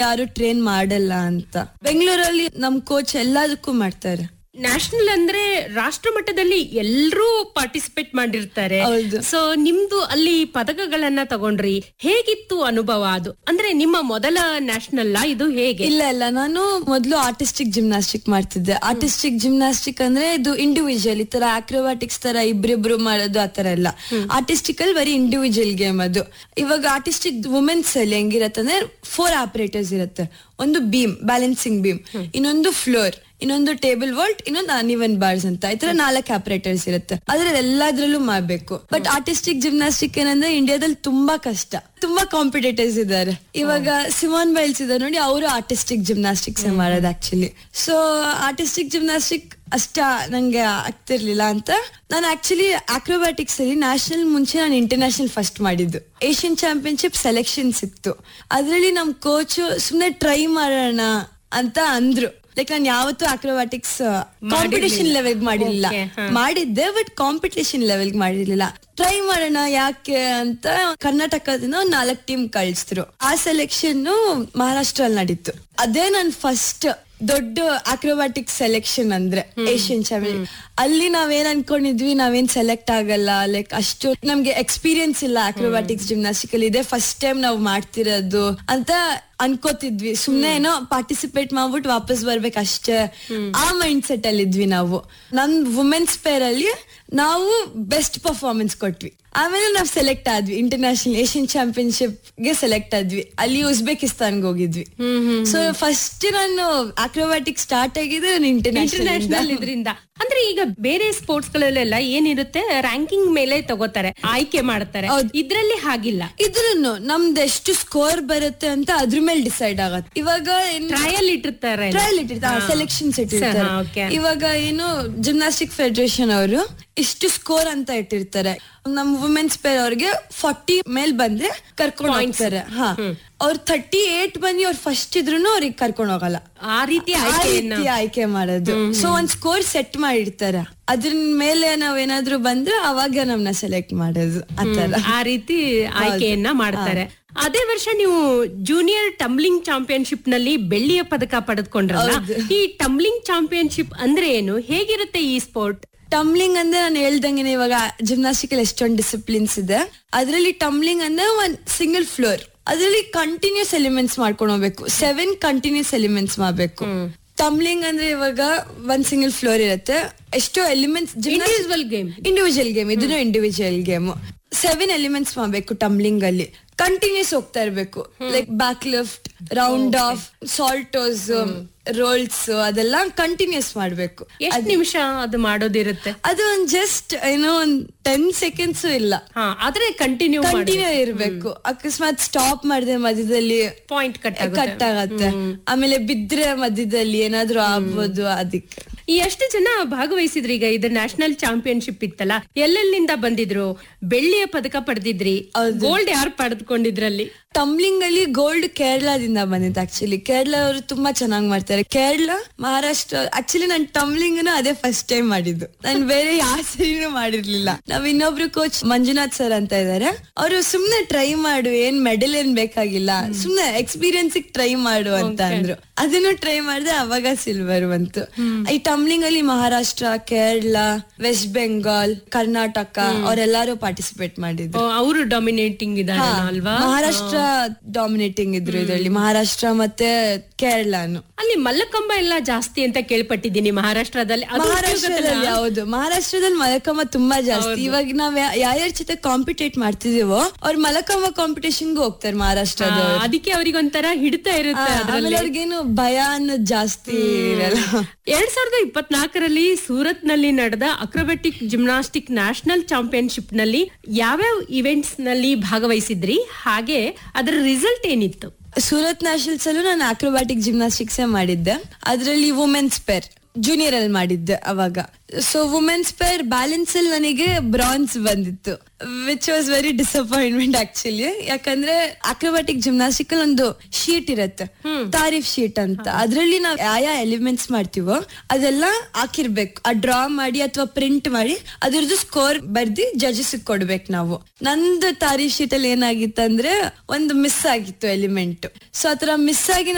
ಯಾರು ಟ್ರೈನ್ ಮಾಡಲ್ಲ ಅಂತ ಬೆಂಗಳೂರಲ್ಲಿ ನಮ್ ಕೋಚ್ ಎಲ್ಲದಕ್ಕೂ ಮಾಡ್ತಾರೆ ನ್ಯಾಷನಲ್ ಅಂದ್ರೆ ರಾಷ್ಟ್ರ ಮಟ್ಟದಲ್ಲಿ ಎಲ್ಲರೂ ಪಾರ್ಟಿಸಿಪೇಟ್ ಮಾಡಿರ್ತಾರೆ ಹೌದು. ಸೊ ನಿಮ್ದು ಅಲ್ಲಿ ಪದಕಗಳನ್ನ ತಗೊಂಡ್ರಿ ಹೇಗಿತ್ತು ಅನುಭವ ಅದು ಅಂದ್ರೆ ನಿಮ್ಮ ಮೊದಲ ನ್ಯಾಷನಲ್ ಇದು ಹೇಗೆ ಇಲ್ಲ ಇಲ್ಲ ನಾನು ಮೊದಲು ಆರ್ಟಿಸ್ಟಿಕ್ ಜಿಮ್ನಾಸ್ಟಿಕ್ ಮಾಡ್ತಿದ್ದೆ ಆರ್ಟಿಸ್ಟಿಕ್ ಜಿಮ್ನಾಸ್ಟಿಕ್ ಅಂದ್ರೆ ಇದು ಇಂಡಿವಿಜುವಲ್ ಈ ತರ ಆಕ್ರೋಬ್ಯಾಟಿಕ್ಸ್ ತರ ಇಬ್ರಿಬ್ರು ಮಾಡೋದು ಆತರ ಎಲ್ಲ ಆರ್ಟಿಸ್ಟಿಕ್ ಅಲ್ಲಿ ಬರೀ ಇಂಡಿವಿಜುವಲ್ ಗೇಮ್ ಅದು ಇವಾಗ ಆರ್ಟಿಸ್ಟಿಕ್ ವುಮೆನ್ಸ್ ಅಲ್ಲಿ ಹೆಂಗಿರತ್ತೆ ಅಂದ್ರೆ ಫೋರ್ ಆಪರೇಟರ್ಸ್ ಇರುತ್ತೆ ಒಂದು ಬೀಮ್ ಬ್ಯಾಲೆನ್ಸಿಂಗ್ ಬೀಮ್ ಇನ್ನೊಂದು ಫ್ಲೋರ್ ಇನ್ನೊಂದು ಟೇಬಲ್ ವಾಲ್ಟ್ ಇನ್ನೊಂದು ಅನಿವನ್ ಬಾರ್ಸ್ ಅಂತ ಈ ತರ ನಾಲ್ಕು ಆಪರೇಟರ್ಸ್ ಇರುತ್ತೆ ಅದ್ರಲ್ಲಿ ಎಲ್ಲದ್ರಲ್ಲೂ ಮಾಡ್ಬೇಕು ಬಟ್ ಆರ್ಟಿಸ್ಟಿಕ್ ಜಿಮ್ನಾಸ್ಟಿಕ್ ಏನಂದ್ರೆ ಇಂಡಿಯಾದಲ್ಲಿ ತುಂಬಾ ಕಷ್ಟ ತುಂಬಾ ಕಾಂಪಿಟೇಟರ್ಸ್ ಇದ್ದಾರೆ ಇವಾಗ ಸಿಮಾನ್ ಬೈಲ್ಸ್ ಇದ್ದಾರೆ ನೋಡಿ ಅವರು ಆರ್ಟಿಸ್ಟಿಕ್ ಜಿಮ್ನಾಸ್ಟಿಕ್ಸ್ ಮಾಡೋದು ಆಕ್ಚುಲಿ ಸೊ ಆರ್ಟಿಸ್ಟಿಕ್ ಜಿಮ್ನಾಸ್ಟಿಕ್ ಅಷ್ಟ ನಂಗೆ ಆಗ್ತಿರ್ಲಿಲ್ಲ ಅಂತ ನಾನು ಆಕ್ಚುಲಿ ಆಕ್ರೋಬ್ಯಾಟಿಕ್ಸ್ ಅಲ್ಲಿ ನ್ಯಾಷನಲ್ ಮುಂಚೆ ನಾನು ಇಂಟರ್ನ್ಯಾಷನಲ್ ಫಸ್ಟ್ ಮಾಡಿದ್ದು ಏಷ್ಯನ್ ಚಾಂಪಿಯನ್ಶಿಪ್ ಸೆಲೆಕ್ಷನ್ಸ್ ಇತ್ತು ಅದ್ರಲ್ಲಿ ನಮ್ ಕೋಚ್ ಸುಮ್ನೆ ಟ್ರೈ ಮಾಡೋಣ ಅಂತ ಅಂದ್ರು ಲೈಕ್ ನಾನು ಯಾವತ್ತೂ ಆಕ್ರೋಬ್ಯಾಟಿಕ್ಸ್ ಕಾಂಪಿಟೇಷನ್ ಲೆವೆಲ್ ಮಾಡಿರ್ಲಿಲ್ಲ Okay, ಹ. ಮಾಡಿದ್ದೆ ಬಟ್ ಕಾಂಪಿಟೇಷನ್ ಲೆವೆಲ್ ಮಾಡಿರ್ಲಿಲ್ಲ ಟ್ರೈ ಮಾಡೋಣ ಯಾಕೆ ಅಂತ ಕರ್ನಾಟಕದಿಂದ ಒಂದ್ ನಾಲ್ಕ್ ಟೀಮ್ ಕಳಿಸಿದ್ರು ಆ ಸೆಲೆಕ್ಷನ್ ಮಹಾರಾಷ್ಟ್ರ ಅಲ್ಲಿ ನಡೀತು ಅದೇ ನನ್ ಫಸ್ಟ್ ದೊಡ್ಡ ಆಕ್ರೋಬ್ಯಾಟಿಕ್ ಸೆಲೆಕ್ಷನ್ ಅಂದ್ರೆ ಏಷ್ಯನ್ ಚಾಂಪಿಯನ್ ಅಲ್ಲಿ ನಾವೇನ್ ಅನ್ಕೊಂಡಿದ್ವಿ ನಾವೇನ್ ಸೆಲೆಕ್ಟ್ ಆಗಲ್ಲ ಲೈಕ್ ಅಷ್ಟು ನಮ್ಗೆ ಎಕ್ಸ್ಪೀರಿಯನ್ಸ್ ಇಲ್ಲ ಆಕ್ರೋಬ್ಯಾಟಿಕ್ಸ್ ಜಿಮ್ನಾಸ್ಟಿಕ್ ಅಲ್ಲಿ ಇದೆ ಫಸ್ಟ್ ಟೈಮ್ ನಾವು ಮಾಡ್ತಿರೋದು ಅಂತ ಅನ್ಕೋತಿದ್ವಿ ಸುಮ್ನೆ ಏನೋ ಪಾರ್ಟಿಸಿಪೇಟ್ ಮಾಡ್ಬಿಟ್ಟು ವಾಪಸ್ ಬರ್ಬೇಕು ಅಷ್ಟೇ ಆ ಮೈಂಡ್ ಸೆಟ್ ಅಲ್ಲಿ ಇದ್ವಿ ನಾವು ನಮ್ ವುಮೆನ್ಸ್ ಪೇರ್ ಅಲ್ಲಿ ನಾವು ಬೆಸ್ಟ್ ಪರ್ಫಾರ್ಮೆನ್ಸ್ ಕೊಟ್ವಿ ಆಮೇಲೆ ನಾವು ಸೆಲೆಕ್ಟ್ ಆದ್ವಿ ಇಂಟರ್ನ್ಯಾಷನಲ್ ಏಷ್ಯನ್ ಚಾಂಪಿಯನ್ಶಿಪ್ ಗೆ ಸೆಲೆಕ್ಟ್ ಆದ್ವಿ ಅಲ್ಲಿ ಉಜ್ಬೇಕಿಸ್ತಾನ್ಗೆ ಹೋಗಿದ್ವಿ ಸೊ ಫಸ್ಟ್ ನಾನು ಆಕ್ರೋಬ್ಯಾಟಿಕ್ ಸ್ಟಾರ್ಟ್ ಆಗಿದ್ದು ನಾನು ಇಂಟರ್ನ್ಯಾಷನಲ್ ಇಂಟರ್ನ್ಯಾಷನಲ್ ಇದರಿಂದ ಅಂದ್ರೆ ಈಗ ಬೇರೆ ಸ್ಪೋರ್ಟ್ಸ್ ಗಳಲ್ಲೆಲ್ಲ ಏನಿರುತ್ತೆ ರ್ಯಾಂಕಿಂಗ್ ಮೇಲೆ ತಗೋತಾರೆ ಆಯ್ಕೆ ಮಾಡ್ತಾರೆ ಹೌದು. ಇದ್ರಲ್ಲಿ ಹಾಗಿಲ್ಲ ಇದ್ರೂನು ನಮ್ದು ಎಷ್ಟು ಸ್ಕೋರ್ ಬರುತ್ತೆ ಅಂತ ಅದ್ರ ಮೇಲೆ ಡಿಸೈಡ್ ಆಗತ್ತೆ ಇವಾಗ ಟ್ರಯಲ್ ಇಟ್ಟಿರ್ತಾರೆ ಟ್ರಯಲ್ ಇಟ್ಟಿರ್ತಾರೆ ಸೆಲೆಕ್ಷನ್ಸ್ ಇಟ್ಟಿರ್ತಾರೆ ಹಾ, okay. ಇವಾಗ ಏನು ಜಿಮ್ನಾಸ್ಟಿಕ್ ಫೆಡರೇಷನ್ ಅವರು ಇಷ್ಟು ಸ್ಕೋರ್ ಅಂತ ಇಟ್ಟಿರ್ತಾರೆ ನಮ್ ವುಮೆನ್ಸ್ ಪೇರ್ ಅವ್ರಿಗೆ ಫಾರ್ಟಿ ಮೇಲ್ ಬಂದ್ರೆ ಕರ್ಕೊಂಡು ಹೋಗ್ತಾರೆ ಹಾ ಅವ್ರ ಥರ್ಟಿ ಏಟ್ ಬಂದು ಅವ್ರು ಫಸ್ಟ್ ಇದ್ರು ಅವ್ರಿಗೆ ಕರ್ಕೊಂಡು ಹೋಗಲ್ಲ ಆ ರೀತಿ ಆ ಆಯ್ಕೆಯನ್ನ ರೀತಿ ಆಯ್ಕೆ ಮಾಡೋದು ಸೊ ಒಂದ್ ಸ್ಕೋರ್ ಸೆಟ್ ಮಾಡಿರ್ತಾರೆ ಅದ್ರ ಮೇಲೆ ನಾವೇನಾದ್ರೂ ಬಂದ್ರೆ ಅವಾಗ ನಮ್ನ ಸೆಲೆಕ್ಟ್ ಮಾಡೋದು ಆತರ ಆ ರೀತಿ ಆಯ್ಕೆಯನ್ನ ಮಾಡ್ತಾರೆ ಅದೇ ವರ್ಷ ನೀವು ಜೂನಿಯರ್ ಟಂಬ್ಲಿಂಗ್ ಚಾಂಪಿಯನ್ಶಿಪ್ ನಲ್ಲಿ ಬೆಳ್ಳಿಯ ಪದಕ ಪಡೆದುಕೊಂಡ್ರಲ್ಲ ಈ ಟಂಬ್ಲಿಂಗ್ ಚಾಂಪಿಯನ್ಶಿಪ್ ಅಂದ್ರೆ ಏನು ಹೇಗಿರುತ್ತೆ ಈ ಸ್ಪೋರ್ಟ್ ಟಮ್ಲಿಂಗ್ ಅಂದ್ರೆ ನಾನು ಹೇಳ್ದಂಗೆ ಇವಾಗ ಜಿಮ್ನಾಸ್ಟಿಕ್ ಅಲ್ಲಿ ಎಷ್ಟೊಂದು ಡಿಸಿಪ್ಲಿನ್ಸ್ ಇದೆ ಅದ್ರಲ್ಲಿ ಟಮ್ಲಿಂಗ್ ಅಂದ್ರೆ ಒಂದ್ ಸಿಂಗಲ್ ಫ್ಲೋರ್ ಅದ್ರಲ್ಲಿ ಕಂಟಿನ್ಯೂಸ್ ಎಲಿಮೆಂಟ್ಸ್ ಮಾಡ್ಕೊಂಡು ಹೋಗ್ಬೇಕು ಸೆವೆನ್ ಕಂಟಿನ್ಯೂಸ್ ಎಲಿಮೆಂಟ್ಸ್ ಮಾಡ್ಬೇಕು ಟಮ್ಲಿಂಗ್ ಅಂದ್ರೆ ಇವಾಗ ಒಂದ್ ಸಿಂಗಲ್ ಫ್ಲೋರ್ ಇರುತ್ತೆ ಎಷ್ಟೋ elements individual game individual game ಇದನ್ನು ಇಂಡಿವಿಜುವಲ್ ಗೇಮ್ ಸೆವೆನ್ ಎಲಿಮೆಂಟ್ಸ್ ಮಾಡ್ಬೇಕು ಟಮ್ಲಿಂಗ್ ಅಲ್ಲಿ ಕಂಟಿನ್ಯೂಸ್ ಹೋಗ್ತಾ ಇರ್ಬೇಕು like back lift round of saltos rolls ಅದೆಲ್ಲ ಕಂಟಿನ್ಯೂಸ್ ಮಾಡ್ಬೇಕು ಎಷ್ಟ್ ನಿಮಿಷ ಅದು ಮಾಡೋದಿರುತ್ತೆ ಅದು ಒಂದ್ ಜಸ್ಟ್ ಏನೋ ಒಂದ್ ಟೆನ್ ಸೆಕೆಂಡ್ಸ್ ಇಲ್ಲ ಹಾ ಆದ್ರೆ ಕಂಟಿನ್ಯೂ ಕಂಟಿನ್ಯೂ ಇರ್ಬೇಕು ಅಕಸ್ಮಾತ್ ಸ್ಟಾಪ್ ಮಾಡಿದೆ ಮಧ್ಯದಲ್ಲಿ ಪಾಯಿಂಟ್ ಕಟ್ ಕಟ್ ಆಗತ್ತೆ ಆಮೇಲೆ ಬಿದ್ರೆ ಮಧ್ಯದಲ್ಲಿ ಏನಾದ್ರೂ ಆಗ್ಬೋದು ಅದಕ್ಕೆ ಈ ಎಷ್ಟು ಜನ ಭಾಗವಹಿಸಿದ್ರಿ ಈಗ ಇದು ನ್ಯಾಷನಲ್ ಚಾಂಪಿಯನ್ಶಿಪ್ ಇತ್ತಲ್ಲ ಎಲ್ಲೆಲ್ಲಿಂದ ಬಂದಿದ್ರು ಬೆಳ್ಳಿಯ ಪದಕ ಪಡೆದಿದ್ರಿ ಗೋಲ್ಡ್ ಯಾರು ಪಡೆದುಕೊಂಡಿದ್ರಲ್ಲಿ ಟಮ್ಲಿಂಗ್ ಅಲ್ಲಿ ಗೋಲ್ಡ್ ಕೇರಳದಿಂದ ಬಂದಿತ್ತು ಆಕ್ಚುಲಿ ಕೇರಳ ಅವರು ತುಂಬಾ ಚೆನ್ನಾಗಿ ಮಾಡ್ತಾರೆ ಕೇರಳ ಮಹಾರಾಷ್ಟ್ರ ಆಕ್ಚುಲಿ ನಾನು ಟಮ್ಲಿಂಗ್ ಅದೇ ಫಸ್ಟ್ ಟೈಮ್ ಮಾಡಿದ್ದು ನಾನು ಬೇರೆ ಯಾವ ಸರಿನೂ ಮಾಡಿರ್ಲಿಲ್ಲ ನಾವ್ ಇನ್ನೊಬ್ರು ಕೋಚ್ ಮಂಜುನಾಥ್ ಸರ್ ಅಂತ ಇದಾರೆ ಅವರು ಸುಮ್ನೆ ಟ್ರೈ ಮಾಡು ಏನ್ ಮೆಡಲ್ ಏನ್ ಬೇಕಾಗಿಲ್ಲ ಸುಮ್ನೆ ಎಕ್ಸ್ಪೀರಿಯನ್ಸ್ ಟ್ರೈ ಮಾಡು ಅಂತ ಅಂದ್ರು ಅದನ್ನು ಟ್ರೈ ಮಾಡಿದೆ ಅವಾಗ ಸಿಲ್ವರ್ ಬಂತು ಈ ಟಮ್ಲಿಂಗ್ ಅಲ್ಲಿ ಮಹಾರಾಷ್ಟ್ರ ಕೇರಳ ವೆಸ್ಟ್ ಬೆಂಗಾಲ್ ಕರ್ನಾಟಕ ಅವರೆಲ್ಲರೂ ಪಾರ್ಟಿಸಿಪೇಟ್ ಮಾಡಿದ್ರು ಅವರು ಡಾಮಿನೇಟಿಂಗ್ ಇದ್ದಾರೆ ಅಲ್ವಾ ಮಹಾರಾಷ್ಟ್ರ ಡಾಮಿನೇಟಿಂಗ್ ಇದ್ರು ಇದರಲ್ಲಿ ಮಹಾರಾಷ್ಟ್ರ ಮತ್ತೆ ಕೇರಳನು ಅಲ್ಲಿ ಮಲ್ಲಕಂಬ ಎಲ್ಲ ಜಾಸ್ತಿ ಅಂತ ಕೇಳ್ಪಟ್ಟಿದ್ದೀನಿ ಮಹಾರಾಷ್ಟ್ರದಲ್ಲಿ ಅದು ಮಹಾರಾಷ್ಟ್ರದಲ್ಲಿ ಹೌದು ಮಹಾರಾಷ್ಟ್ರದಲ್ಲಿ ಮಲಕಂಬ ತುಂಬಾ ಜಾಸ್ತಿ ಇವಾಗ ನಾವ್ ಯಾ- ಯಾರ್ಯಾರ ಜೊತೆ ಕಾಂಪಿಟೇಟ್ ಮಾಡ್ತಿದೀವೋ ಅವ್ರು ಮಲಕಂಬ ಕಾಂಪಿಟೇಷನ್ಗೂ ಹೋಗ್ತಾರೆ ಮಹಾರಾಷ್ಟ್ರದ ಆ, ಅದಕ್ಕೆ ಅವ್ರಿಗೆ ಒಂಥರ ಹಿಡಿತಾ ಇರುತ್ತೆ ಅದ್ರಲ್ಲಿ ಆಮೇಲೆ ಅವ್ರಿಗೇನು ಭಯ ಅನ್ನೋದು ಜಾಸ್ತಿ ಇರಲ್ಲ ಎರಡ್ ಸಾವಿರದ ಇಪ್ಪತ್ನಾಲ್ಕರಲ್ಲಿ ಸೂರತ್ ನಲ್ಲಿ ನಡೆದ ಅಕ್ರೋಬ್ಯಾಟಿಕ್ ಜಿಮ್ನಾಸ್ಟಿಕ್ ನ್ಯಾಷನಲ್ ಚಾಂಪಿಯನ್ಶಿಪ್ ನಲ್ಲಿ ಯಾವ್ಯಾವ ಇವೆಂಟ್ಸ್ ನಲ್ಲಿ ಭಾಗವಹಿಸಿದ್ರಿ ಹಾಗೆ ಅದರ ರಿಸಲ್ಟ್ ಏನಿತ್ತು ಸೂರತ್ ನ್ಯಾಷನಲ್ಸ್ ಅಲ್ಲೂ ನಾನು ಆಕ್ರೋಬ್ಯಾಟಿಕ್ ಜಿಮ್ನಾಸ್ಟಿಕ್ಸ್ ಮಾಡಿದ್ದೆ ಅದ್ರಲ್ಲಿ ವುಮೆನ್ಸ್ ಪೇರ್ ಜೂನಿಯರ್ ಅಲ್ಲಿ ಮಾಡಿದ್ದೆ ಅವಾಗ ಸೊ ವುಮೆನ್ಸ್ ಪೇರ್ ಬ್ಯಾಲೆನ್ಸ್ ಅಲ್ಲಿ ನನಗೆ ಬ್ರಾನ್ಸ್ ಬಂದಿತ್ತು which was very disappointment actually ಯಾಕಂದ್ರೆ ಆಕ್ರೋಬ್ಯಾಟಿಕ್ ಜಿಮ್ನಾಸ್ಟಿಕ್ ಅಲ್ಲಿ ಒಂದು ಶೀಟ್ ಇರುತ್ತೆ ತಾರೀಫ್ ಶೀಟ್ ಅಂತ ಅದ್ರಲ್ಲಿ ನಾವ್ ಯಾವ ಯಾವ ಎಲಿಮೆಂಟ್ಸ್ ಮಾಡ್ತೀವೋ ಅದೆಲ್ಲ ಹಾಕಿರ್ಬೇಕು ಆ ಡ್ರಾ ಮಾಡಿ ಅಥವಾ ಪ್ರಿಂಟ್ ಮಾಡಿ ಅದ್ರದ್ದು ಸ್ಕೋರ್ ಬರ್ದಿ ಜಡ್ಜಸ್ ಕೊಡ್ಬೇಕು ನಾವು ನಂದು ತಾರೀಫ್ ಶೀಟ್ ಅಲ್ಲಿ ಏನಾಗಿತ್ತು ಅಂದ್ರೆ ಒಂದು ಮಿಸ್ ಆಗಿತ್ತು ಎಲಿಮೆಂಟ್ ಸೊ ಆತರ ಮಿಸ್ ಆಗಿ